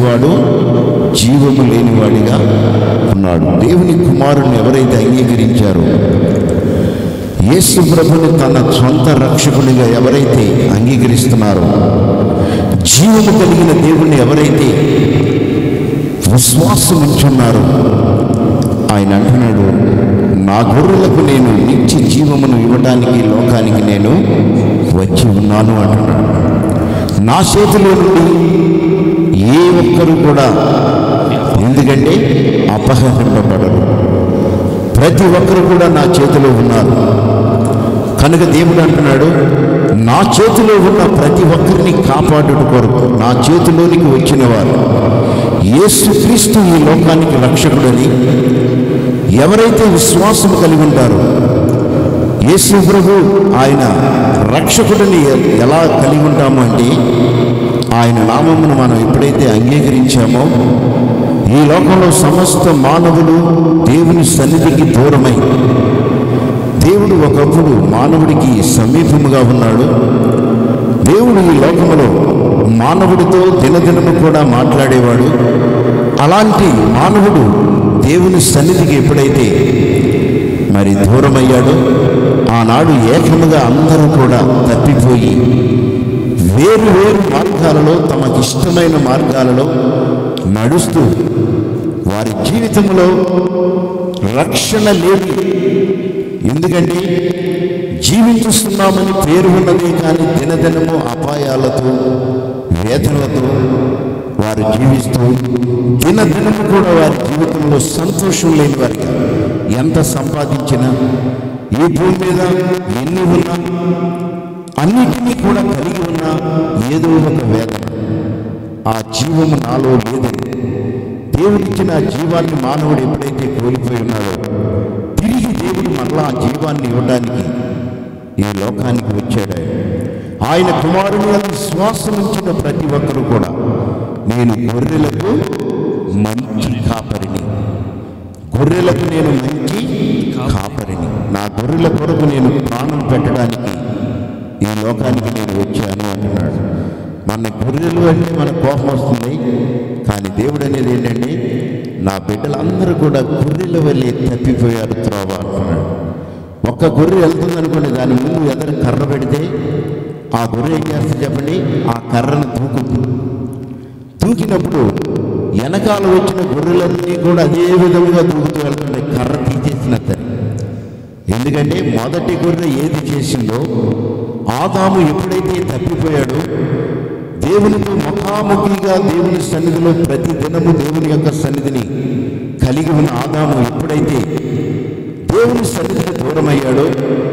వాడు జీవము లేనివాడిగా ఉన్నాడు దేవుని కుమారుని ఎవరైతే అంగీకరించారో యేసు ప్రభుని తన సొంత రక్షకునిగా ఎవరైతే అంగీకరిస్తున్నారో జీవము కలిగిన దేవుణ్ణి ఎవరైతే విశ్వాసం ఉంచున్నారో ఆయన అంటున్నాడు నా గొర్రెలకు నేను నిత్య జీవమును ఇవ్వడానికి లోకానికి నేను వచ్చి ఉన్నాను అంటున్నాడు నా చేతిలో నుండి ఏ ఒక్కరు కూడా ఎందుకంటే అపహరింపబడరు ప్రతి ఒక్కరు కూడా నా చేతిలో ఉన్నారు కనుక దేవుడు అంటున్నాడు నా చేతిలో ఉన్న ప్రతి ఒక్కరిని కాపాడుట కొరకు నా చేతిలోనికి వచ్చిన వారు యేసుక్రీస్తు ఈ లోకానికి రక్షకుడని ఎవరైతే విశ్వాసం కలిగి ఉంటారో యేసు ప్రభు ఆయన రక్షకుడిని ఎ- ఎలా కలిగి ఉంటాము అంటే ఆయన నామమును మనం ఎప్పుడైతే అంగీకరించామో ఈ లోకంలో సమస్త మానవులు దేవుని సన్నిధికి దూరమై దేవుడు ఒకప్పుడు మానవుడికి సమీపముగా ఉన్నాడు దేవుడు ఈ లోకములో మానవుడితో దినదినము కూడా మాట్లాడేవాడు అలాంటి మానవుడు దేవుని సన్నిధికి ఎప్పుడైతే మరి దూరమయ్యాడో ఆనాడు ఏకముగా అందరూ కూడా తప్పిపోయి వేరు వేరు మార్గాలలో తమకిష్టమైన మార్గాలలో నడుస్తూ వారి జీవితంలో రక్షణ లేని ఎందుకంటే జీవించుస్తున్నామని పేరు ఉన్నదే కానీ దినదినము అపాయాలతో వేదనలతో వారు జీవిస్తూ దినదినము కూడా వారి జీవితంలో సంతోషం లేని వారికి ఎంత సంపాదించినా ఈ భూమి మీద ఎన్ని ఉన్నా అన్నిటినీ కూడా కలిగి ఉన్న ఏదో ఒక వేదన ఆ జీవము నాలో లేదని దేవుడిచ్చిన ఆ జీవాన్ని మానవుడు ఎప్పుడైతే కోల్పోయి ఉన్నాడో తిరిగి దేవుడు మరలా ఆ జీవాన్ని ఇవ్వడానికి ఈ లోకానికి వచ్చాడు ఆయన. ఆయన కుమారుని యందు విశ్వాసం ఉంచిన ప్రతి ఒక్కరు కూడా నేను గొర్రెలకు మంచి కాపరిని గొర్రెలకు నేను మంచి కాపరిని నా గొర్రెల కొరకు నేను ప్రాణం పెట్టడానికి ఈ లోకానికి నేను వచ్చాను అంటున్నాడు మన గొర్రెలు అంటే మన కోపం వస్తుంది కానీ దేవుడు అనేది ఏంటంటే నా బిడ్డలందరూ కూడా గొర్రెల వల్లే తప్పిపోయారు త్రోవ అంటున్నాడు ఒక్క గొర్రె వెళ్తుంది అనుకోండి దాని ముందు ఎదరు కర్ర పెడితే ఆ గొర్రె ఏం చేస్తుంది చెప్పండి ఆ కర్రను దూకుతుంది దూకినప్పుడు వెనకాల వచ్చిన గొర్రెలన్నీ కూడా అదే విధముగా దూకుతూ వెళ్తుంటాయి కర్ర తీసేసిన సరే ఎందుకంటే మొదటి గొర్రె ఏది చేసిందో ఆదాము ఎప్పుడైతే తప్పిపోయాడో దేవునితో ముఖాముఖిగా దేవుని సన్నిధిలో ప్రతి దినము దేవుని యొక్క సన్నిధిని కలిగి ఉన్న ఆదాము ఎప్పుడైతే దేవుని సన్నిధికి దూరమయ్యాడో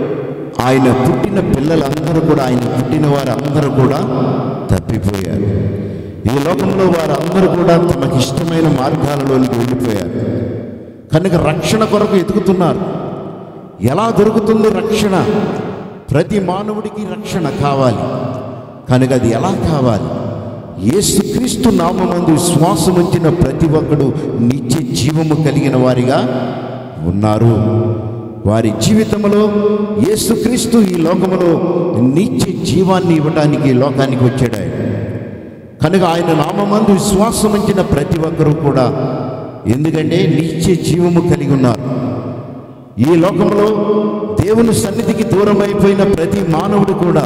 ఆయన పుట్టిన పిల్లలందరూ కూడా ఆయన పుట్టిన వారందరూ కూడా తప్పిపోయారు ఈ లోకంలో వారందరూ కూడా తమకి ఇష్టమైన మార్గాలలోనికి వెళ్ళిపోయారు కనుక రక్షణ కొరకు ఎదుగుతున్నారు ఎలా దొరుకుతుంది రక్షణ ప్రతి మానవుడికి రక్షణ కావాలి కనుక అది ఎలా కావాలి యేసుక్రీస్తు నామందు విశ్వాసం ఉంచిన ప్రతి ఒక్కడు నిత్య జీవము కలిగిన వారిగా ఉన్నారు వారి జీవితంలో యేసుక్రీస్తు ఈ లోకములో నిత్య జీవాన్ని ఇవ్వడానికి ఈ లోకానికి వచ్చాడు ఆయన కనుక ఆయన నామందు విశ్వాసం ఉంచిన ప్రతి ఒక్కరూ కూడా ఎందుకంటే నిత్య జీవము కలిగి ఉన్నారు ఈ లోకంలో దేవుని సన్నిధికి దూరం అయిపోయిన ప్రతి మానవుడు కూడా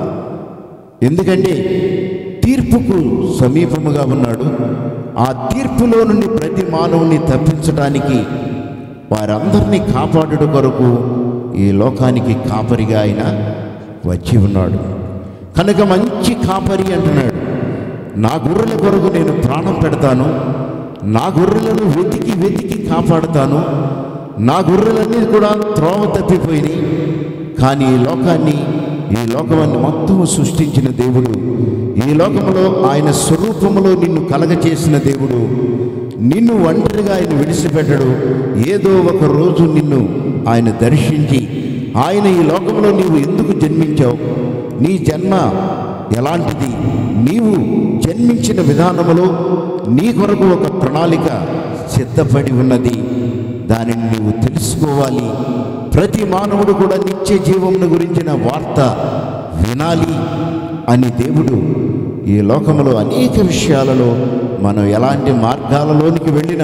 ఎందుకంటే తీర్పుకు సమీపముగా ఉన్నాడు ఆ తీర్పులో నుండి ప్రతి మానవుని తప్పించడానికి వారందరినీ కాపాడుట కొరకు ఈ లోకానికి కాపరిగా ఆయన వచ్చి ఉన్నాడు కనుక మంచి కాపరి అంటున్నాడు నా గొర్రెల కొరకు నేను ప్రాణం పెడతాను నా గొర్రెలను వెతికి వెతికి కాపాడుతాను నా గొర్రెలన్నీ కూడా త్రోవ తప్పిపోయినాయి కానీ ఈ లోకాన్ని ఈ లోకమాన్ని మొత్తం సృష్టించిన దేవుడు ఈ లోకములో ఆయన స్వరూపములో నిన్ను కలగచేసిన దేవుడు నిన్ను ఒంటరిగా ఆయన విడిచిపెట్టడు ఏదో ఒక రోజు నిన్ను ఆయన దర్శించి ఆయన ఈ లోకంలో నీవు ఎందుకు జన్మించావు నీ జన్మ ఎలాంటిది నీవు జన్మించిన విధానములో నీ కొరకు ఒక ప్రణాళిక సిద్ధపడి ఉన్నది దానిని నీవు తెలుసుకోవాలి ప్రతి మానవుడు కూడా నిత్య జీవమును గురించిన వార్త వినాలి అని దేవుడు ఈ లోకములో అనేక విషయాలలో మనం ఎలాంటి మార్గాలలోనికి వెళ్ళినా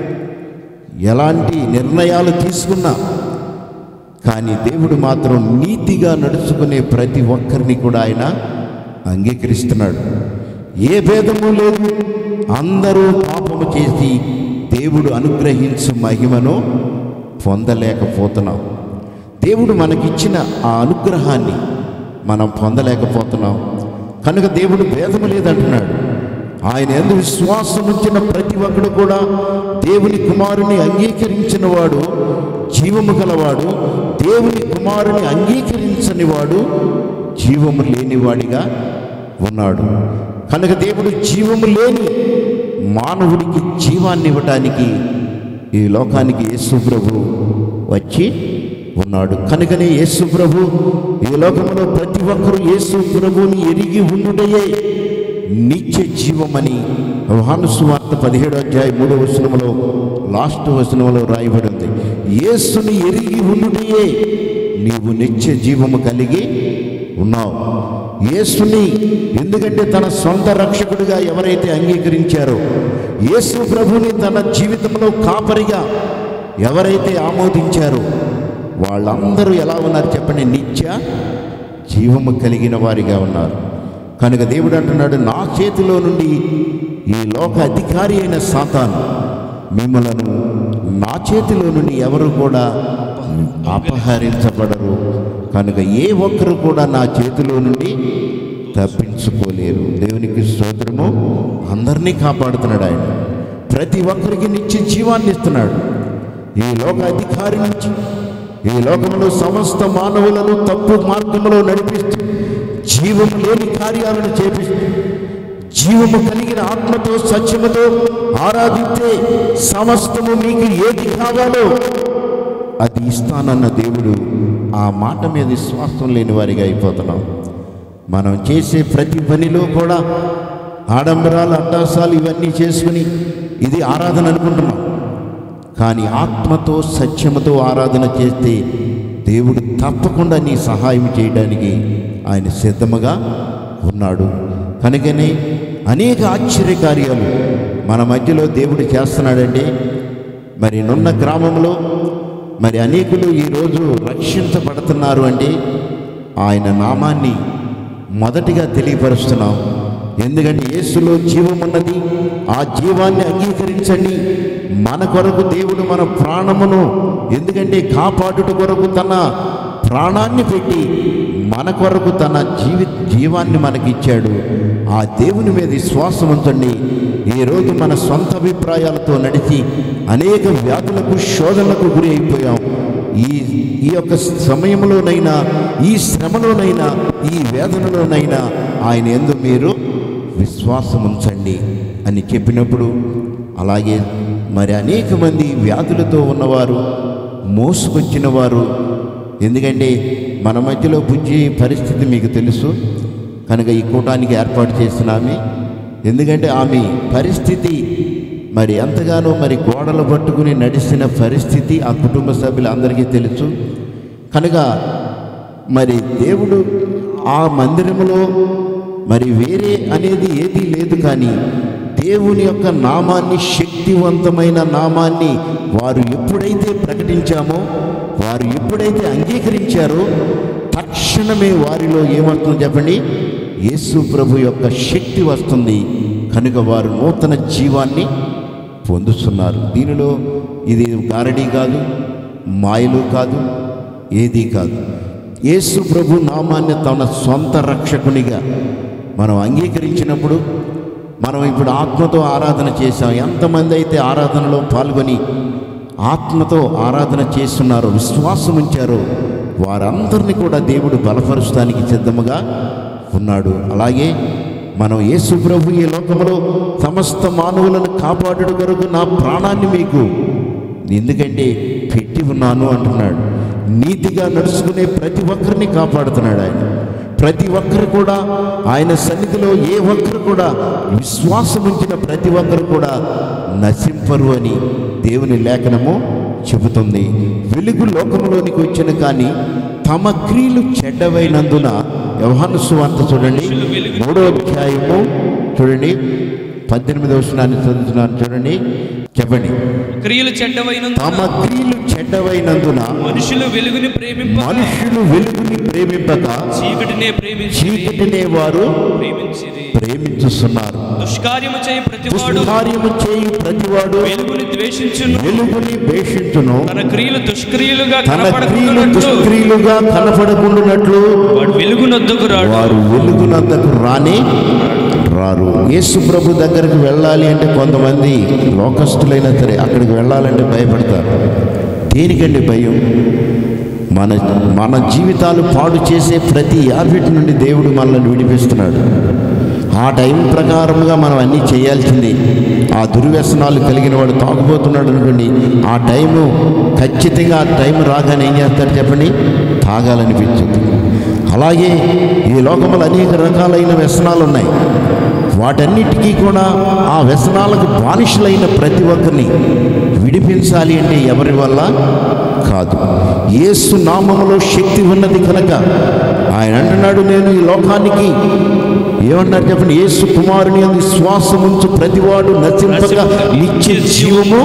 ఎలాంటి నిర్ణయాలు తీసుకున్నా కానీ దేవుడు మాత్రం నీతిగా నడుచుకునే ప్రతి ఒక్కరిని కూడా ఆయన అంగీకరిస్తున్నాడు ఏ భేదము లేదు అందరూ పాపము చేసి దేవుడు అనుగ్రహించు మహిమను పొందలేకపోతున్నాం దేవుడు మనకిచ్చిన ఆ అనుగ్రహాన్ని మనం పొందలేకపోతున్నాం కనుక దేవుడు భేదము లేదంటున్నాడు ఆయన ఎందు విశ్వాసం ఉంచిన ప్రతి ఒక్కడు కూడా దేవుని కుమారుని అంగీకరించిన వాడు జీవము గలవాడు దేవుని కుమారుని అంగీకరించని వాడు జీవము లేనివాడిగా ఉన్నాడు కనుక దేవుడు జీవము లేని మానవుడికి జీవాన్ని ఇవ్వటానికి ఈ లోకానికి యేసు ప్రభు వచ్చి ఉన్నాడు కనుకనే యేసు ప్రభు ఈ లోకంలో ప్రతి ఒక్కరూ యేసు ప్రభుని ఎరిగి ఉండుటయే నిత్య జీవమని యోహాను సువార్త పదిహేడో అధ్యాయం మూడో వచనములో లాస్ట్ వచనంలో రాయబడింది యేసుని ఎరిగి ఉండుటయే నీవు నిత్య జీవము కలిగి ఉన్నావు యేసుని ఎందుకంటే తన సొంత రక్షకుడిగా ఎవరైతే అంగీకరించారో యేసు ప్రభుని తన జీవితంలో కాపరిగా ఎవరైతే ఆమోదించారో వాళ్ళందరూ ఎలా ఉన్నారు చెప్పండి నిత్య జీవము కలిగిన వారిగా ఉన్నారు కనుక దేవుడు అంటున్నాడు నా చేతిలో నుండి ఈ లోక అధికారి అయిన సాతాను మిమ్మలను నా చేతిలో నుండి ఎవరు కూడా అపహరించబడరు కనుక ఏ ఒక్కరు కూడా నా చేతిలో నుండి తప్పించుకోలేరు దేవునికి స్తోత్రము అందరినీ కాపాడుతున్నాడు ఆయన ప్రతి ఒక్కరికి నిత్య జీవాన్ని ఇస్తున్నాడు ఈ లోక అధికారి నుంచి ఈ లోకంలో సమస్త మానవులను తప్పు మార్గంలో నడిపిస్తూ జీవము లేని కార్యాలను చేపిస్తూ జీవము కలిగిన ఆత్మతో సత్యముతో ఆరాధిస్తే సమస్తము మీకు ఏది కావాలో అది ఇస్తానన్న దేవుడు ఆ మాట మీద విశ్వాసం లేని వారిగా అయిపోతున్నాం మనం చేసే ప్రతి పనిలో కూడా ఆడంబరాలు అట్టాసాలు ఇవన్నీ చేసుకుని ఇది ఆరాధన అనుకుంటున్నాం కానీ ఆత్మతో సత్యముతో ఆరాధన చేస్తే దేవుడు తప్పకుండా నీ సహాయం చేయడానికి ఆయన సిద్ధముగా ఉన్నాడు కనుకనే అనేక ఆశ్చర్యకార్యాలు మన మధ్యలో దేవుడు చేస్తున్నాడంటే మరి నున్న గ్రామంలో మరి అనేకులు ఈరోజు రక్షించబడుతున్నారు అంటే ఆయన నామాన్ని మొదటిగా తెలియపరుస్తున్నాం ఎందుకంటే యేసులో జీవం ఉన్నది ఆ జీవాన్ని అంగీకరించండి మన కొరకు దేవుడు మన ప్రాణమును ఎందుకంటే కాపాడుట కొరకు తన ప్రాణాన్ని పెట్టి మన కొరకు తన జీవి జీవాన్ని మనకిచ్చాడు ఆ దేవుని మీద విశ్వాసం ఉంచండి ఈరోజు మన సొంత అభిప్రాయాలతో నడిచి అనేక వ్యాధులకు శోధనలకు గురి అయిపోయాం ఈ ఈ యొక్క సమయంలోనైనా ఈ శ్రమలోనైనా ఈ వేదనలోనైనా ఆయన ఎందు మీరు విశ్వాసం ఉంచండి అని చెప్పినప్పుడు అలాగే మరి అనేక మంది వ్యాధులతో ఉన్నవారు మోసుకొచ్చిన వారు ఎందుకంటే మన మధ్యలో పుజ్జి పరిస్థితి మీకు తెలుసు కనుక ఈ కూటానికి ఏర్పాటు చేసిన ఆమె ఎందుకంటే ఆమె పరిస్థితి మరి ఎంతగానో మరి గోడలు పట్టుకుని నడిచిన పరిస్థితి ఆ కుటుంబ సభ్యులందరికీ తెలుసు కనుక మరి దేవుడు ఆ మందిరములో మరి వేరే అనేది ఏదీ లేదు కానీ దేవుని యొక్క నామాన్ని శక్తివంతమైన నామాన్ని వారు ఎప్పుడైతే ప్రకటించామో వారు ఎప్పుడైతే అంగీకరించారో తక్షణమే వారిలో ఏమవుతుందో చెప్పండి యేసు ప్రభు యొక్క శక్తి వస్తుంది కనుక వారు నూతన జీవాన్ని పొందుతున్నారు దీనిలో ఇది గారడీ కాదు మాయలు కాదు ఏదీ కాదు యేసు ప్రభు నామాన్ని తన సొంత రక్షకునిగా మనం అంగీకరించినప్పుడు మనం ఇప్పుడు ఆత్మతో ఆరాధన చేశాం ఎంతమంది అయితే ఆరాధనలో పాల్గొని ఆత్మతో ఆరాధన చేస్తున్నారో విశ్వాసం ఉంచారో వారందరినీ కూడా దేవుడు బలపరుస్తానికి సిద్ధముగా ఉన్నాడు అలాగే మనం యేసు ప్రభు ఈ లోకంలో సమస్త మానవులను కాపాడుట కొరకు నా ప్రాణాన్ని మీకు ఎందుకంటే పెట్టి ఉన్నాను అంటున్నాడు నీతిగా నడుచుకునే ప్రతి ఒక్కరిని కాపాడుతున్నాడు ఆయన ప్రతి ఒక్కరు కూడా ఆయన సన్నిధిలో ఏ ఒక్కరు కూడా విశ్వాసం ఉంచిన ప్రతి ఒక్కరు కూడా నశింపరు అని దేవుని లేఖనము చెబుతుంది వెలుగు లోకంలోనికి వచ్చిన కానీ తమ క్రియలు చెడ్డవైనందున వ్యవహాను సువార్త చూడండి మూడో అధ్యాయము చూడండి పద్దెనిమిదవ వచనాన్ని చదువుతున్నాను చూడండి చెప్పండి క్రియలు చెడ్డవైనందున తమ క్రియలు చెడ్డవైనందున మనుషులు వెలుగుని ప్రేమింప మనుషులు వెలుగుని ప్రేమింపక చీకటినే ప్రేమించి చీకటినే వారు ప్రేమించిరి ప్రేమించుస్తున్నారు దుష్కార్యము చేయి ప్రతివాడు దుష్కార్యము చేయు ప్రతివాడు వెలుగుని ద్వేషించును వెలుగుని వేషించును తన క్రియలు దుష్క్రియలుగా తన క్రియలు కనపడకున్నట్లు దుష్క్రియలుగా కనపడకుండానట్లు వాడు వెలుగునొద్దకు రాడు వారు వెలుగునంతకు రాని రారు యేసు ప్రభు దగ్గరకు వెళ్ళాలి అంటే కొంతమంది లోకస్తులైనా సరే అక్కడికి వెళ్ళాలంటే భయపడతారు దేనికండి భయం మన మన జీవితాలు పాడు చేసే ప్రతి యాబిట్ నుండి దేవుడు మనల్ని విడిపిస్తున్నాడు ఆ టైం ప్రకారముగా మనం అన్నీ చేయాల్సింది ఆ దుర్వ్యసనాలు కలిగిన వాడు తాగుబోతున్నాడు అనుకోండి ఆ టైము ఖచ్చితంగా ఆ టైం రాగానే ఏం చేస్తారు చెప్పండి తాగాలనిపించింది అలాగే ఈ లోకంలో అనేక రకాలైన వ్యసనాలు ఉన్నాయి వాటన్నిటికీ కూడా ఆ వ్యసనాలకు బానిసలైన ప్రతి ఒక్కరిని విడిపించాలి అంటే ఎవరి వల్ల కాదు యేసు నామములో శక్తి ఉన్నది కనుక ఆయన అంటున్నాడు నేను ఈ లోకానికి ఏమన్నారు చెప్పండి యేసు కుమారుని అందు శ్వాసం ఉంచు ప్రతివాడు నశింపక నిత్య జీవము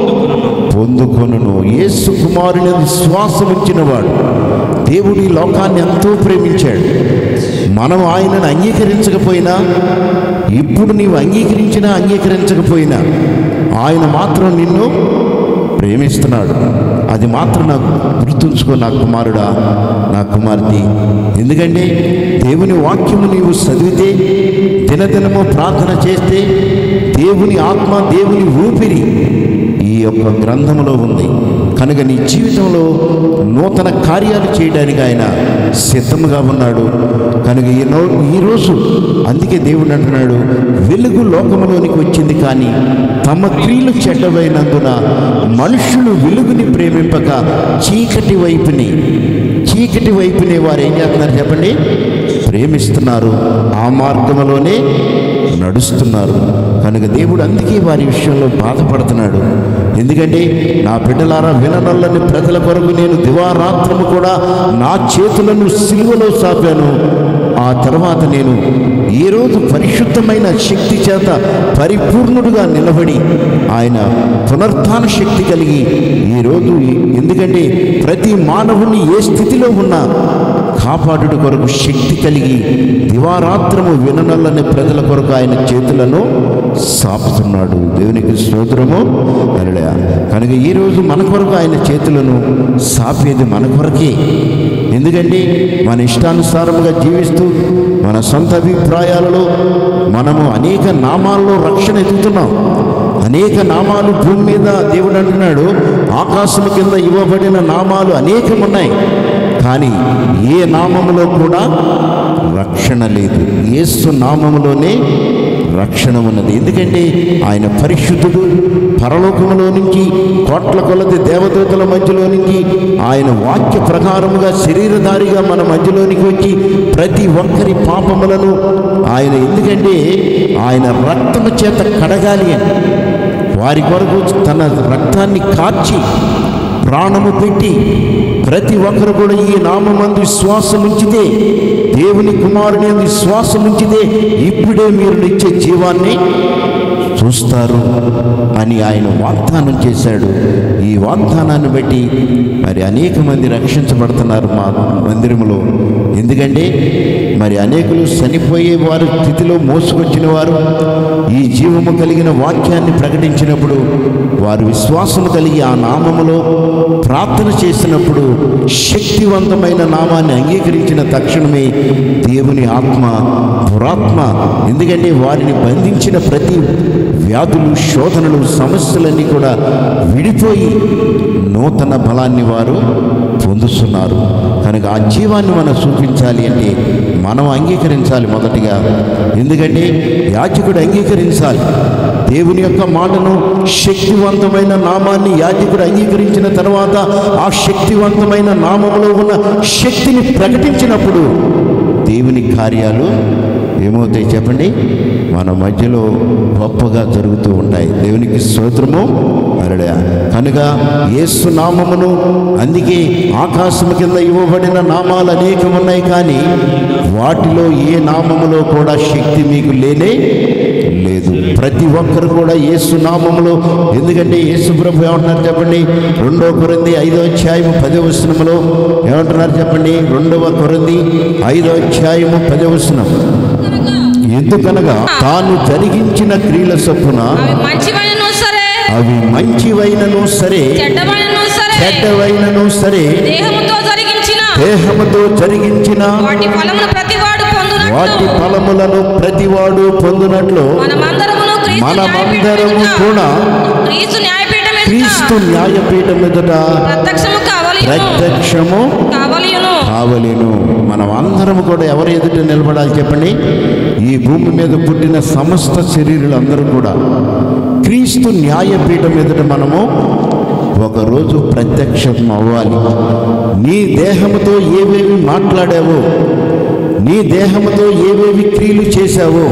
పొందుకొనును యేసు కుమారుని అందు శ్వాసం ఉంచినవాడు దేవుడు ఈ లోకాన్ని ఎంతో ప్రేమించాడు మనం ఆయనను అంగీకరించకపోయినా ఇప్పుడు నీవు అంగీకరించినా అంగీకరించకపోయినా ఆయన మాత్రం నిన్ను ప్రేమిస్తున్నాడు అది మాత్రం నాకు గుర్తుంచుకో నా కుమారుడా నా కుమార్తె ఎందుకంటే దేవుని వాక్యము నీవు చదివితే దినదినము ప్రార్థన చేస్తే దేవుని ఆత్మ దేవుని ఊపిరి ఈ యొక్క గ్రంథంలో ఉంది కనుక నీ జీవితంలో నూతన కార్యాలు చేయడానికి ఆయన సిద్ధముగా ఉన్నాడు కనుక ఈ నో ఈరోజు అందుకే దేవుడు అంటున్నాడు వెలుగు లోకములోనికి వచ్చింది కానీ తమ క్రియలు చెడ్డవైనందున మనుషులు వెలుగుని ప్రేమింపక చీకటి వైపుని చీకటి వైపునే వారు ఏం చేస్తున్నారు చెప్పండి ప్రేమిస్తున్నారు ఆ మార్గంలోనే నడుస్తున్నారు కనుక దేవుడు అందుకే వారి విషయంలో బాధపడుతున్నాడు ఎందుకంటే నా బిడ్డలారా విననల్లని ప్రజల కొరకు నేను దివారాత్రము కూడా నా చేతులను సిలువలో సాపాను ఆ తర్వాత నేను ఈ రోజు పరిశుద్ధమైన శక్తి చేత పరిపూర్ణుడుగా నిలబడి ఆయన పునరుత్థాన శక్తి కలిగి ఈరోజు ఎందుకంటే ప్రతి మానవుని ఏ స్థితిలో ఉన్నా కాపాడుడు కొరకు శక్తి కలిగి దివారాత్రము విననల్లని ప్రజల కొరకు ఆయన చేతులను సాపుతున్నాడు దేవునికి స్తోత్రము హల్లెలూయా కనుక ఈరోజు మన కొరకు ఆయన చేతులను సాపేది మన కొరకే ఎందుకంటే మన ఇష్టానుసారముగా జీవిస్తూ మన సొంత అభిప్రాయాలలో మనము అనేక నామాల్లో రక్షణ ఎదుగుతున్నాం అనేక నామాలు భూమి మీద దేవుడు అంటున్నాడు ఆకాశం కింద ఇవ్వబడిన నామాలు అనేకం ఉన్నాయి కానీ ఏ నామములో కూడా రక్షణ లేదు యేసు నామములోనే రక్షణ ఉన్నది ఎందుకంటే ఆయన పరిశుద్ధుడు పరలోకములో నుంచి కోట్ల కొలది దేవదూతల మధ్యలో నుంచి ఆయన వాక్య ప్రకారముగా శరీరధారిగా మన మధ్యలోనికి వచ్చి ప్రతి ఒక్కరి పాపములను ఆయన ఎందుకంటే ఆయన రక్తము చేత కడగాలి అని వారి కొరకు తన రక్తాన్ని కార్చి ప్రాణము పెట్టి ప్రతి ఒక్కరు కూడా ఈ నామందు విశ్వాసం ఉంచితే దేవుని కుమారుని అందు విశ్వాసం ఉంచితే ఇప్పుడే మీరు నిత్య జీవాన్ని చూస్తారు అని ఆయన వాగ్దానం చేశాడు ఈ వాగ్దానాన్ని బట్టి మరి అనేక మంది రక్షించబడుతున్నారు మా మందిరములో ఎందుకంటే మరి అనేకులు చనిపోయే వారు స్థితిలో మోసుకొచ్చిన వారు ఈ జీవము కలిగిన వాక్యాన్ని ప్రకటించినప్పుడు వారు విశ్వాసము కలిగి ఆ నామములో ప్రార్థన చేసినప్పుడు శక్తివంతమైన నామాన్ని అంగీకరించిన తక్షణమే దేవుని ఆత్మ పురాత్మ ఎందుకంటే వారిని బంధించిన ప్రతి వ్యాధులు శోధనలు సమస్యలన్నీ కూడా విడిపోయి నూతన బలాన్ని వారు పొందుతున్నారు కనుక ఆ జీవాన్ని మనం చూపించాలి అంటే మనం అంగీకరించాలి మొదటిగా ఎందుకంటే యాజకుడు అంగీకరించాలి దేవుని యొక్క మాటను శక్తివంతమైన నామాన్ని యాజకుడు అంగీకరించిన తర్వాత ఆ శక్తివంతమైన నామంలో ఉన్న శక్తిని ప్రకటించినప్పుడు దేవుని కార్యాలు ఏమవుతాయి చెప్పండి మన మధ్యలో గొప్పగా జరుగుతూ ఉంటాయి దేవునికి స్తోత్రము అరడా కనుక యేసు నామమును అందుకే ఆకాశం కింద ఇవ్వబడిన నామాలు అనేకం ఉన్నాయి కానీ వాటిలో ఏ నామములో కూడా శక్తి మీకు లేనే లేదు ప్రతి ఒక్కరు కూడా యేసు నామములో ఎందుకంటే యేసు ప్రభు ఏమంటున్నారు చెప్పండి రెండవ కొరింది ఐదో అధ్యాయము పదో వచనములో ఏమంటున్నారు చెప్పండి రెండవ కొరింది ఐదో అధ్యాయము పదో వచనం ఎందుకనగా తాను జరిగించిన క్రియల చొప్పున అవి మంచివైనను సరే అవి మంచివైనను సరే చెడ్డవైనను సరే చెడ్డవైనను సరే దేహముతో జరిగించిన దేహముతో జరిగించిన వాటి ఫలమును ప్రతివాడు వాటి పొందునట్లు ఫలములను ప్రతివాడు పొందునట్లు మనమందరమును క్రీస్తు మనమందరము న్యాయపీఠం ఎదుట- కూడా క్రీస్తు న్యాయపీఠం ఎదుట క్రీస్తు న్యాయపీఠం ఎదుట ప్రత్యక్షము కావలియును ప్రత్యక్షము కావలియును కావలేను మనం అందరం కూడా ఎవరి ఎదుట నిలబడాలి చెప్పండి ఈ భూమి మీద పుట్టిన సమస్త శరీరులందరూ కూడా క్రీస్తు న్యాయపీఠం ఎదుట మనము ఒకరోజు ప్రత్యక్షం అవ్వాలి నీ దేహముతో ఏవేవి మాట్లాడావో నీ దేహముతో ఏవేవి క్రియలు చేశావో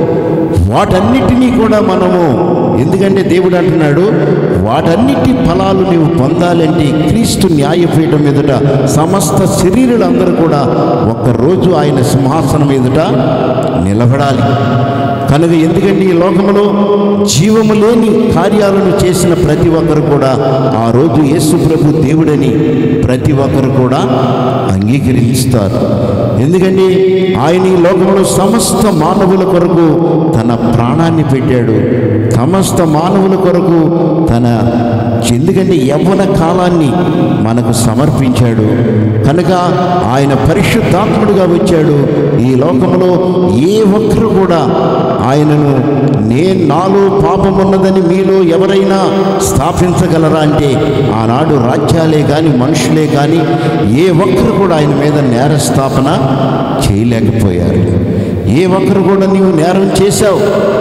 వాటన్నిటినీ కూడా మనము ఎందుకంటే దేవుడు అంటున్నాడు వాటన్నిటి ఫలాలు నీవు పొందాలంటే క్రీస్తు న్యాయపీఠం ఎదుట సమస్త శరీరులందరూ కూడా ఒక్కరోజు ఆయన సింహాసనం ఎదుట నిలబడాలి కనుక ఎందుకంటే ఈ లోకములో జీవము లేని కార్యాలను చేసిన ప్రతి ఒక్కరు కూడా ఆ రోజు యేసు ప్రభు దేవుడని ప్రతి ఒక్కరు కూడా అంగీకరిస్తారు ఎందుకంటే ఆయన ఈ లోకంలో సమస్త మానవుల కొరకు తన ప్రాణాన్ని పెట్టాడు సమస్త మానవుల కొరకు తన ఎందుకంటే యవ్వన కాలాన్ని మనకు సమర్పించాడు కనుక ఆయన పరిశుద్ధాత్ముడుగా వచ్చాడు ఈ లోకంలో ఏ ఒక్కరు కూడా ఆయనను నేను నాలో పాపమున్నదని మీలో ఎవరైనా స్థాపించగలరా అంటే ఆనాడు రాజ్యాలే కానీ మనుషులే కానీ ఏ ఒక్కరు కూడా ఆయన మీద నేర స్థాపన చేయలేకపోయారు ఏ ఒక్కరు కూడా నీవు నేరం చేశావు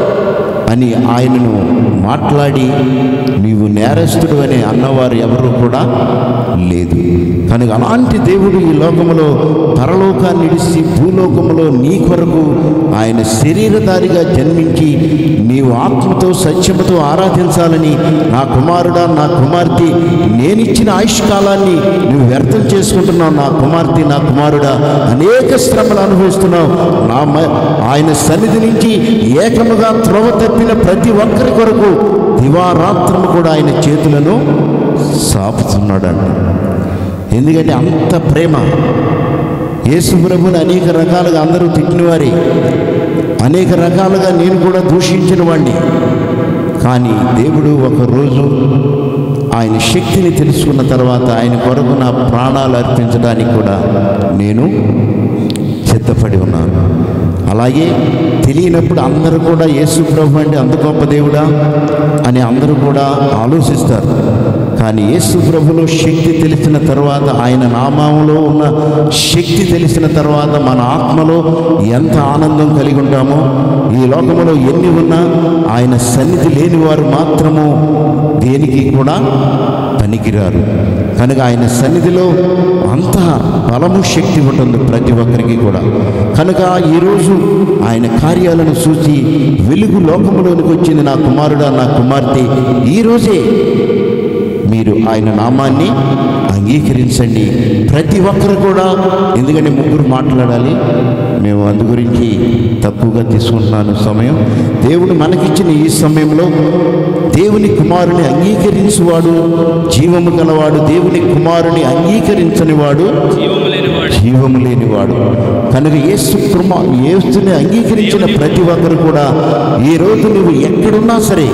అని ఆయనను మాట్లాడి నీవు నేరస్తుడు అని అన్నవారు ఎవరు కూడా లేదు కనుక అలాంటి దేవుడు ఈ లోకములో పరలోకాన్ని ఇడిసి భూలోకములో నీ కొరకు ఆయన శరీరధారిగా జన్మించి నీవు ఆత్మతో సత్యముతో ఆరాధించాలని నా కుమారుడా నా కుమార్తె నేనిచ్చిన ఆయుష్కాలాన్ని నువ్వు వ్యర్థం చేసుకుంటున్నావు నా కుమార్తె నా కుమారుడా అనేక శ్రమలు అనుభవిస్తున్నావు నా మ- ఆయన సన్నిధి నుంచి ఏకముగా త్రోవ తప్పిన ప్రతి ఒక్కరి కొరకు దివారాత్రము కూడా ఆయన చేతులను సాపుతున్నాడంట ఎందుకంటే అంత ప్రేమ యేసు ప్రభుని అనేక రకాలుగా అందరూ తిట్టినవారే అనేక రకాలుగా నేను కూడా దూషించిన వాడిని కానీ దేవుడు ఒకరోజు ఆయన శక్తిని తెలుసుకున్న తర్వాత ఆయన కొరకు నా ప్రాణాలు అర్పించడానికి కూడా నేను సిద్ధపడి ఉన్నాను అలాగే తెలియనప్పుడు అందరూ కూడా యేసు ప్రభు అంటే అంత గొప్ప దేవుడా అని అందరూ కూడా ఆలోచిస్తారు కానీ యేసు ప్రభులో శక్తి తెలిసిన తర్వాత ఆయన నామంలో ఉన్న శక్తి తెలిసిన తర్వాత మన ఆత్మలో ఎంత ఆనందం కలిగి ఉంటామో ఈ లోకంలో ఎన్ని ఉన్నా ఆయన సన్నిధి లేని వారు మాత్రము దేనికి కూడా పనికిరారు కనుక ఆయన సన్నిధిలో అంత బలము శక్తి ఉంటుంది ప్రతి ఒక్కరికి కూడా కనుక ఈరోజు ఆయన కార్యాలను చూసి వెలుగు లోకంలోనికి వచ్చింది నా కుమారుడా నా కుమార్తె ఈరోజే మీరు ఆయన నామాన్ని అంగీకరించండి ప్రతి ఒక్కరు కూడా ఎందుకంటే ముగ్గురు మాట్లాడాలి మేము అందు గురించి తక్కువగా తీసుకుంటున్నాను సమయం దేవుడు మనకిచ్చిన ఈ సమయంలో దేవుని కుమారుని అంగీకరించువాడు జీవము గలవాడు దేవుని కుమారుని అంగీకరించని వాడు జీవము లేనివాడు జీవము లేనివాడు కనుక యేసు కృమ యేసుని అంగీకరించిన ప్రతి ఒక్కరు కూడా ఈ రోజు నువ్వు ఎక్కడున్నా సరే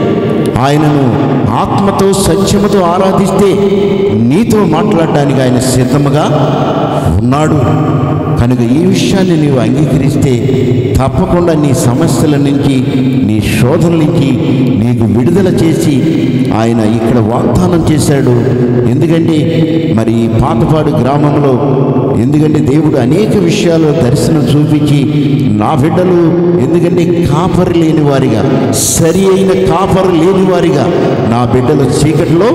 ఆయనను ఆత్మతో సత్యముతో ఆరాధిస్తే నీతో మాట్లాడడానికి ఆయన సిద్ధముగా ఉన్నాడు కనుక ఈ విషయాన్ని నీవు అంగీకరిస్తే తప్పకుండా నీ సమస్యల నుంచి నీ శోధనల నుంచి నీకు విడుదల చేసి ఆయన ఇక్కడ వాగ్దానం చేశాడు ఎందుకంటే మరి ఈ పాతపాడు గ్రామంలో ఎందుకంటే దేవుడు అనేక విషయాలు దర్శనం చూపించి నా బిడ్డలు ఎందుకంటే కాపరి లేని వారిగా సరి అయిన కాపరు లేని వారిగా నా బిడ్డలు చీకటిలో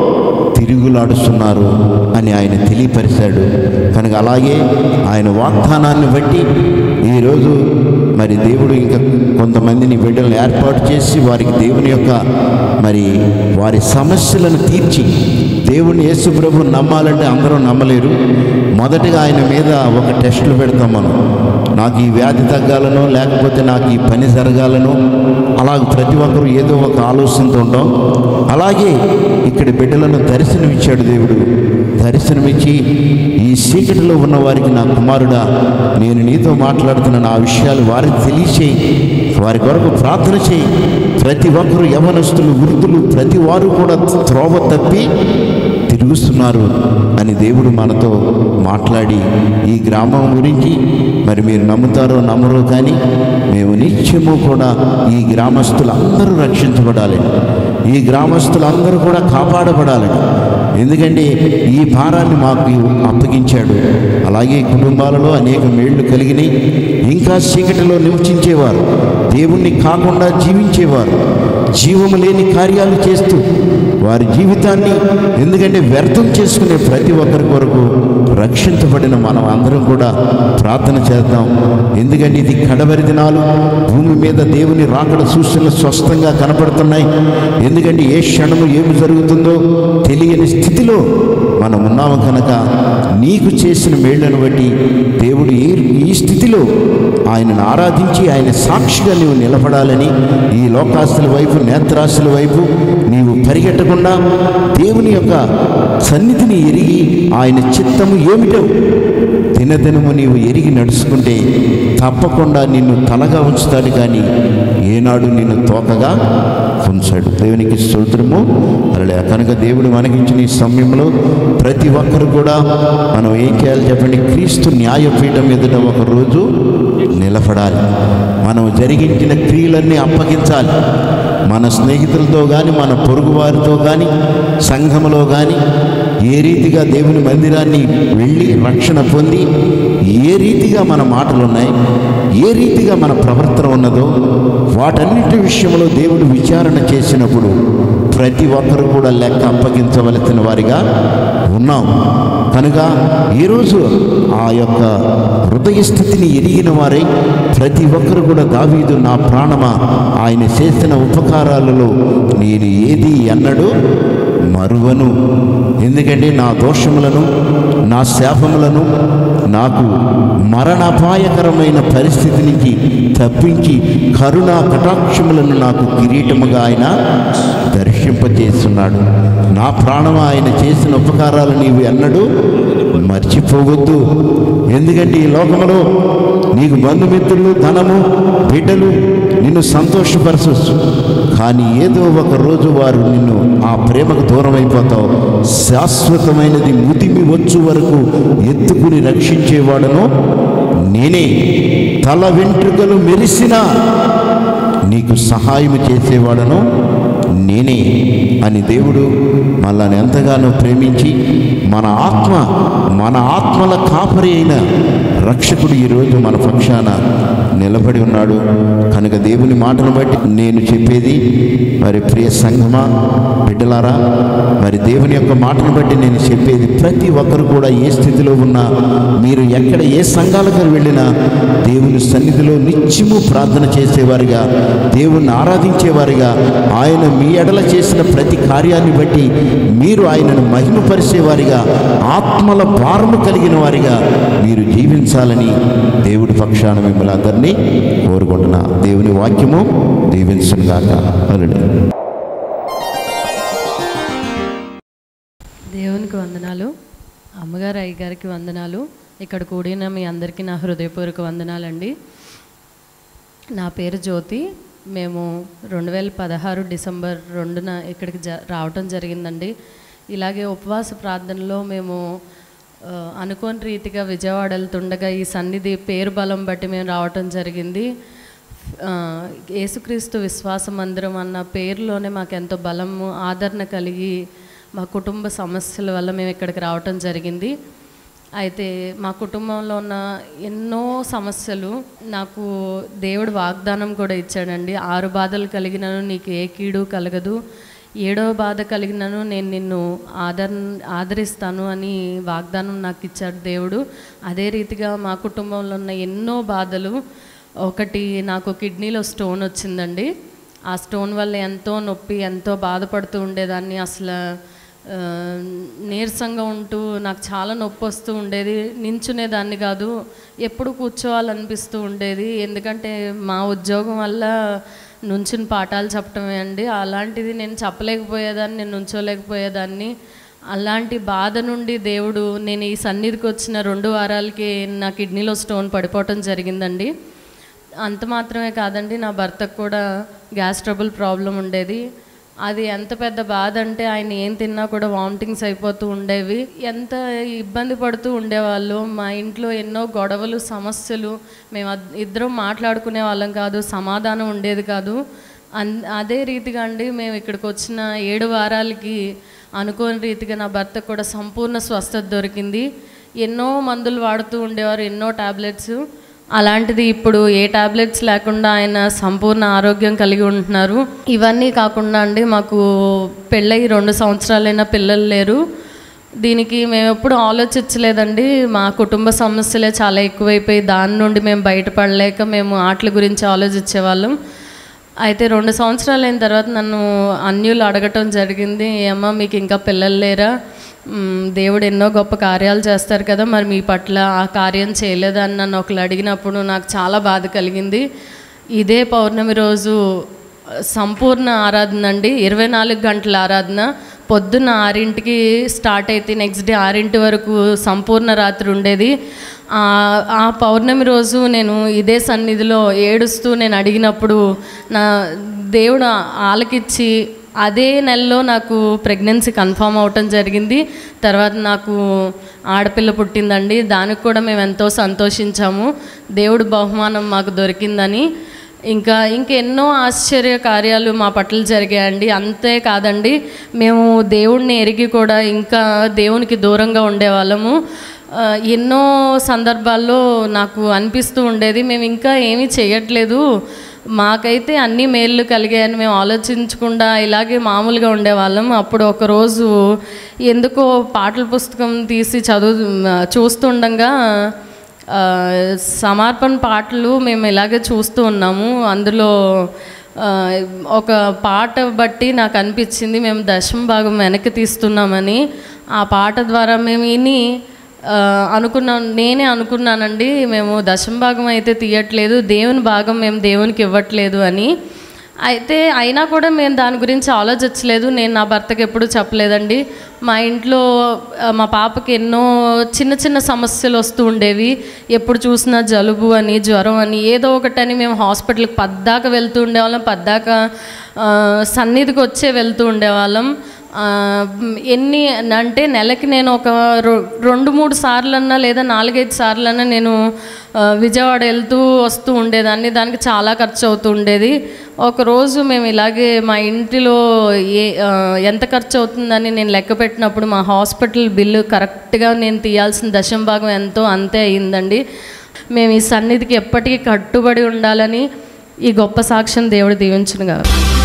తిరుగులాడుస్తున్నారు అని ఆయన తెలియపరిచాడు కనుక అలాగే ఆయన వాగ్దానాన్ని బట్టి ఈరోజు మరి దేవుడు ఇంకా కొంతమందిని బిడ్డలను ఏర్పాటు చేసి వారికి దేవుని యొక్క మరి వారి సమస్యలను తీర్చి దేవుని యేసు ప్రభు నమ్మాలంటే అందరూ నమ్మలేరు మొదటగా ఆయన మీద ఒక టెస్టులు పెడతాం మనం నాకు ఈ వ్యాధి తగ్గాలనో లేకపోతే నాకు ఈ పని జరగాలనో అలాగ ప్రతి ఒక్కరూ ఏదో ఒక ఆలోచనతో ఉంటాం అలాగే ఇక్కడ బిడ్డలను దర్శనమిచ్చాడు దేవుడు దర్శనమిచ్చి ఈ చీకటిలో ఉన్న వారికి నా కుమారుడా నేను నీతో మాట్లాడుతున్న ఆ విషయాలు వారికి తెలియచేయి వారి కొరకు ప్రార్థన చేయి ప్రతి ఒక్కరు యవనస్తులు వృద్ధులు ప్రతి వారు కూడా త్రోవ తప్పి తిరుగుతున్నారు అని దేవుడు మనతో మాట్లాడి ఈ గ్రామం గురించి మరి మీరు నమ్ముతారో నమ్మరో కానీ మేము నిత్యము కూడా ఈ గ్రామస్తులందరూ రక్షించబడాలి ఈ గ్రామస్తులందరూ కూడా కాపాడబడాలని ఎందుకంటే ఈ భారాన్ని మాకు అప్పగించాడు అలాగే కుటుంబాలలో అనేక మేళ్లు కలిగినాయి ఇంకా చీకటిలో నివసించేవారు దేవుణ్ణి కాకుండా జీవించేవారు జీవము లేని కార్యాలు చేస్తూ వారి జీవితాన్ని ఎందుకంటే వ్యర్థం చేసుకునే ప్రతి ఒక్కరి కొరకు రక్షించబడిన మనం అందరం కూడా ప్రార్థన చేద్దాం ఎందుకంటే ఇది కడవరి దినాలు భూమి మీద దేవుని రాకడ సూచనలు స్పష్టంగా కనపడుతున్నాయి ఎందుకంటే ఏ క్షణము ఏమి జరుగుతుందో తెలియని స్థితిలో మనం ఉన్నాము కనుక నీకు చేసిన మేళ్లను బట్టి దేవుడు ఈ ఈ స్థితిలో ఆయనను ఆరాధించి ఆయన సాక్షిగా నీవు నిలబడాలని ఈ లోకాస్తుల వైపు నేత్రాస్తుల వైపు నీవు పరిగెట్టకుండా దేవుని యొక్క సన్నిధిని ఎరిగి ఆయన చిత్తము ఏమిటో దినదినము నీవు ఎరిగి నడుచుకుంటే తప్పకుండా నిన్ను తలగా ఉంచుతాడు కానీ ఏనాడు నిన్ను తోకగా ఉంచాడు దేవునికి స్తోత్రము అలా కనుక దేవుడు మనకిచ్చిన ఈ సమయంలో ప్రతి ఒక్కరు కూడా మనం ఏం చేయాలి చెప్పండి క్రీస్తు న్యాయపీఠం ఎదుట ఒక రోజు నిలబడాలి మనం జరిగించిన క్రియలన్నీ అప్పగించాలి మన స్నేహితులతో కానీ మన పొరుగు వారితో కానీ సంఘములో కానీ ఏ రీతిగా దేవుని మందిరాన్ని వెళ్ళి రక్షణ పొంది ఏ రీతిగా మన మాటలు ఉన్నాయి ఏ రీతిగా మన ప్రవర్తన ఉన్నదో వాటన్నిటి విషయంలో దేవుడు విచారణ చేసినప్పుడు ప్రతి ఒక్కరు కూడా లెక్క అప్పగించవలసిన వారిగా ఉన్నాం కనుక ఈరోజు ఆ యొక్క హృదయ స్థితిని ఎరిగిన వారై ప్రతి ఒక్కరు కూడా దావీదు నా ప్రాణమా ఆయన చేసిన ఉపకారాలలో నేను ఏది అన్నడు మరువను ఎందుకంటే నా దోషములను నా శాపములను నాకు మరణాపాయకరమైన పరిస్థితి నుంచి తప్పించి కరుణా కటాక్షములను నాకు కిరీటముగా ఆయన దర్శింపజేస్తున్నాడు నా ప్రాణం ఆయన చేసిన ఉపకారాలు నీవు ఎన్నడూ మర్చిపోవద్దు ఎందుకంటే ఈ లోకంలో నీకు బంధుమిత్రులు ధనము బిడ్డలు నిన్ను సంతోషపరచవచ్చు కానీ ఏదో ఒక రోజు వారు నిన్ను ఆ ప్రేమకు దూరం అయిపోతావు శాశ్వతమైనది ముదిమి వచ్చు వరకు ఎత్తుకుని రక్షించేవాడను నేనే తల వెంట్రుకలు మెరిసినా నీకు సహాయం చేసేవాడను నేనే అని దేవుడు మనల్ని ఎంతగానో ప్రేమించి మన ఆత్మ మన ఆత్మల కాపరి అయిన రక్షకుడు ఈరోజు మన పక్షాన నిలబడి ఉన్నాడు కనుక దేవుని మాటను బట్టి నేను చెప్పేది మరి ప్రియ సంఘమా బిడ్డలారా మరి దేవుని యొక్క మాటను బట్టి నేను చెప్పేది ప్రతి ఒక్కరు కూడా ఏ స్థితిలో ఉన్నా మీరు ఎక్కడ ఏ సంఘాలకు వెళ్ళినా దేవుని సన్నిధిలో నిత్యము ప్రార్థన చేసేవారిగా దేవుణ్ణి ఆరాధించేవారిగా ఆయన మీ ఎడల చేసిన ప్రతి కార్యాన్ని బట్టి మీరు ఆయనను మహిమపరిచేవారిగా ఆత్మల భారము కలిగిన వారిగా మీరు జీవించాలని దేవుడి పక్షాన మిమ్మల్ని అందరినీ కోరుకుంటున్నా దేవుని వాక్యము దీవించుగాక అల్లుడు దేవునికి వందనాలు అమ్మగారు అయ్యగారికి వందనాలు ఇక్కడ కూడిన మీ అందరికీ నా హృదయపూర్వక వందనాలండి నా పేరు జ్యోతి మేము రెండు వేల పదహారు డిసెంబర్ రెండున ఇక్కడికి జ రావటం జరిగిందండి ఇలాగే ఉపవాస ప్రార్థనలో మేము ఆ, అనుకోని రీతిగా విజయవాడ వెళ్తుండగా ఈ సన్నిధి పేరు బలం బట్టి మేము రావటం జరిగింది ఆ, యేసుక్రీస్తు విశ్వాస మందిరం అన్న పేరులోనే మాకు ఎంతో బలము ఆదరణ కలిగి మా కుటుంబ సమస్యల వల్ల మేము ఇక్కడికి రావటం జరిగింది అయితే మా కుటుంబంలో ఉన్న ఎన్నో సమస్యలు నాకు దేవుడు వాగ్దానం కూడా ఇచ్చాడండి ఆరు బాధలు కలిగినను నీకు ఏ కీడు కలగదు ఏడవ బాధ కలిగినను నేను నిన్ను ఆదర ఆదరిస్తాను అని వాగ్దానం నాకు ఇచ్చాడు దేవుడు అదే రీతిగా మా కుటుంబంలో ఉన్న ఎన్నో బాధలు ఒకటి నాకు కిడ్నీలో స్టోన్ వచ్చిందండి ఆ స్టోన్ వల్ల ఎంతో నొప్పి ఎంతో బాధపడుతూ ఉండేదాన్ని అసలు ఆ, నీరసంగా ఉంటూ నాకు చాలా నొప్పి వస్తూ ఉండేది నించునేదాన్ని కాదు ఎప్పుడు కూర్చోవాలనిపిస్తూ ఉండేది ఎందుకంటే మా ఉద్యోగం వల్ల నుంచుని పాఠాలు చెప్పటమే అండి అలాంటిది నేను చెప్పలేకపోయేదాన్ని నేను నుంచోలేకపోయేదాన్ని అలాంటి బాధ నుండి దేవుడు నేను ఈ సన్నిధికి వచ్చిన రెండు వారాలకి నా కిడ్నీలో స్టోన్ పడిపోవటం జరిగిందండి అంత మాత్రమే కాదండి నా భర్తకు కూడా గ్యాస్ ట్రబుల్ ప్రాబ్లం ఉండేది అది ఎంత పెద్ద బాధ అంటే ఆయన ఏం తిన్నా కూడా వామిటింగ్స్ అయిపోతూ ఉండేవి ఎంత ఇబ్బంది పడుతూ ఉండేవాళ్ళు మా ఇంట్లో ఎన్నో గొడవలు సమస్యలు మేము అద్- ఇద్దరం మాట్లాడుకునే వాళ్ళం కాదు సమాధానం ఉండేది కాదు అన్ అదే రీతిగా అండి మేము ఇక్కడికి వచ్చిన ఏడు వారాలకి అనుకోని రీతిగా నా భర్తకు కూడా సంపూర్ణ స్వస్థత దొరికింది ఎన్నో మందులు వాడుతూ ఉండేవారు ఎన్నో టాబ్లెట్స్ అలాంటిది ఇప్పుడు ఏ టాబ్లెట్స్ లేకుండా ఆయన సంపూర్ణ ఆరోగ్యం కలిగి ఉంటున్నారు ఇవన్నీ కాకుండా అండి మాకు పెళ్ళయి రెండు సంవత్సరాలైన పిల్లలు లేరు దీనికి మేము ఎప్పుడు ఆలోచించలేదండి మా కుటుంబ సమస్యలే చాలా ఎక్కువైపోయి దాని నుండి మేము బయటపడలేక మేము ఆటల గురించి ఆలోచించేవాళ్ళం అయితే రెండు సంవత్సరాలు అయిన తర్వాత నన్ను అన్యులు అడగటం జరిగింది ఏమ్మా మీకు ఇంకా పిల్లలు లేరా మ్, దేవుడు ఎన్నో గొప్ప కార్యాలు చేస్తారు కదా మరి మీ పట్ల ఆ కార్యం చేయలేదా అని నన్ను ఒకళ్ళు అడిగినప్పుడు నాకు చాలా బాధ కలిగింది ఇదే పౌర్ణమి రోజు సంపూర్ణ ఆరాధన అండి ఇరవై నాలుగు గంటల ఆరాధన పొద్దున్న ఆరింటికి స్టార్ట్ అయితే నెక్స్ట్ డే ఆరింటి వరకు సంపూర్ణ రాత్రి ఉండేది ఆ ఆ పౌర్ణమి రోజు నేను ఇదే సన్నిధిలో ఏడుస్తూ నేను అడిగినప్పుడు నా దేవుడు ఆలకిచ్చి అదే నెలలో నాకు ప్రెగ్నెన్సీ కన్ఫామ్ అవటం జరిగింది తర్వాత నాకు ఆడపిల్ల పుట్టిందండి దానికి కూడా మేము ఎంతో సంతోషించాము దేవుడు బహుమానం మాకు దొరికిందని ఇంకా ఇంకెన్నో ఆశ్చర్య కార్యాలు మా పట్ల జరిగాయండి అంతే కాదండి మేము దేవుణ్ణి ఎరిగి కూడా ఇంకా దేవునికి దూరంగా ఉండేవాళ్ళము ఆ, ఎన్నో సందర్భాల్లో నాకు అనిపిస్తూ ఉండేది మేము ఇంకా ఏమీ చేయట్లేదు మాకైతే అన్ని మేళ్ళు కలిగాయని మేము ఆలోచించకుండా ఇలాగే మామూలుగా ఉండేవాళ్ళం అప్పుడు ఒకరోజు ఎందుకో పాటల పుస్తకం తీసి చదువు చూస్తుండగా ఆ, సమర్పణ పాటలు మేము ఇలాగే చూస్తూ ఉన్నాము అందులో ఆ, ఒక పాట బట్టి నాకు అనిపించింది మేము దశమ భాగం వెనక్కి తీస్తున్నామని ఆ పాట ద్వారా మేము విని ఆ, అనుకున్నాం నేనే అనుకున్నానండి మేము దశమ భాగం అయితే తీయట్లేదు దేవుని భాగం మేము దేవునికి ఇవ్వట్లేదు అని అయితే అయినా కూడా మేము దాని గురించి ఆలోచించలేదు నేను నా భర్తకి ఎప్పుడూ చెప్పలేదండి మా ఇంట్లో ఆ, మా పాపకి ఎన్నో చిన్న చిన్న సమస్యలు వస్తూ ఉండేవి ఎప్పుడు చూసినా జలుబు అని జ్వరం అని ఏదో ఒకటని మేము హాస్పిటల్కి పద్దాక వెళ్తూ ఉండేవాళ్ళం పద్దాక ఆ, సన్నిధికి వచ్చే వెళ్తూ ఉండేవాళ్ళం ఆ, ఎన్ని అంటే నెలకి నేను ఒక రొ- రెండు మూడు సార్లన్నా లేదా నాలుగైదు సార్లన్నా నేను ఆ, విజయవాడ వెళ్తూ వస్తూ ఉండేదాన్ని దానికి చాలా ఖర్చు అవుతూ ఉండేది ఒకరోజు మేము ఇలాగే మా ఇంటిలో ఏ ఆ, ఎంత ఖర్చు అవుతుందని నేను లెక్క పెట్టినప్పుడు మా హాస్పిటల్ బిల్లు కరెక్ట్గా నేను తీయాల్సిన దశం భాగం ఎంతో అంతే అయిందండి మేము ఈ సన్నిధికి ఎప్పటికీ కట్టుబడి ఉండాలని ఈ గొప్ప సాక్ష్యం దేవుడు దీవించును గారు